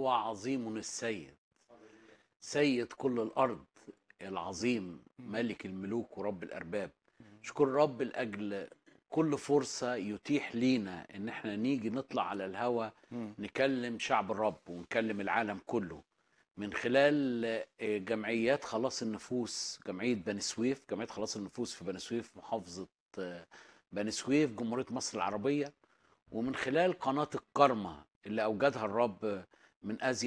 هو عظيم السيد سيد كل الارض العظيم ملك الملوك ورب الارباب شكر رب لاجل كل فرصه يتيح لينا ان احنا نيجي نطلع على الهوا مم. نكلم شعب الرب ونكلم العالم كله من خلال آه، جمعيات خلاص النفوس جمعيه بني سويف جمعيه خلاص النفوس في بني سويف محافظه آه، بني سويف جمهوريه مصر العربيه ومن خلال قناه الكرمه اللي اوجدها الرب من ازياء